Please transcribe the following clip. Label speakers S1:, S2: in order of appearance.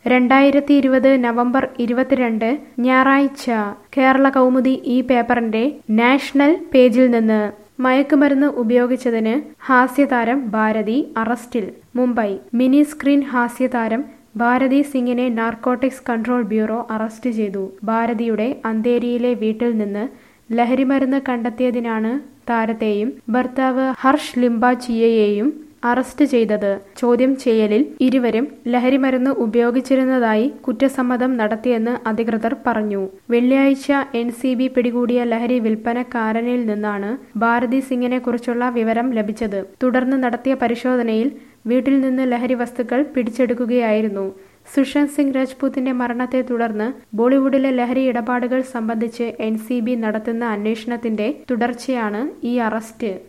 S1: രണ്ടായിരത്തി ഇരുപത് നവംബർ ഇരുപത്തിരണ്ട് ഞായറാഴ്ച കേരള കൗമുദി ഈ പേപ്പറിന്റെ നാഷണൽ പേജിൽ നിന്ന് മയക്കുമരുന്ന് ഉപയോഗിച്ചതിന് ഹാസ്യതാരം ഭാരതി അറസ്റ്റിൽ മുംബൈ മിനി സ്ക്രീൻ ഹാസ്യതാരം ഭാരതി സിംഗിനെ നാർക്കോട്ടിക്സ് കൺട്രോൾ ബ്യൂറോ അറസ്റ്റ് ചെയ്തു ഭാരതിയുടെ അന്തേരിയിലെ വീട്ടിൽ നിന്ന് ലഹരിമരുന്ന് കണ്ടെത്തിയതിനാണ് താരത്തെയും ഭർത്താവ് ഹർഷ് ലിംബാച്ചിയെയും അറസ്റ്റ് ചെയ്തത് ചോദ്യം ചെയ്യലിൽ ഇരുവരും ലഹരിമരുന്ന് ഉപയോഗിച്ചിരുന്നതായി കുറ്റസമ്മതം നടത്തിയെന്ന് അധികൃതർ പറഞ്ഞു വെള്ളിയാഴ്ച എൻ സി ബി പിടികൂടിയ ലഹരി വിൽപ്പനക്കാരനിൽ നിന്നാണ് ഭാരതി സിംഗിനെ കുറിച്ചുള്ള വിവരം ലഭിച്ചത് തുടർന്ന് നടത്തിയ പരിശോധനയിൽ വീട്ടിൽ നിന്ന് ലഹരി വസ്തുക്കൾ പിടിച്ചെടുക്കുകയായിരുന്നു സുശാന്ത് സിംഗ് രാജ്പൂത്തിന്റെ മരണത്തെ തുടർന്ന് ബോളിവുഡിലെ ലഹരി ഇടപാടുകൾ സംബന്ധിച്ച് എൻ നടത്തുന്ന അന്വേഷണത്തിന്റെ തുടർച്ചയാണ് ഈ അറസ്റ്റ്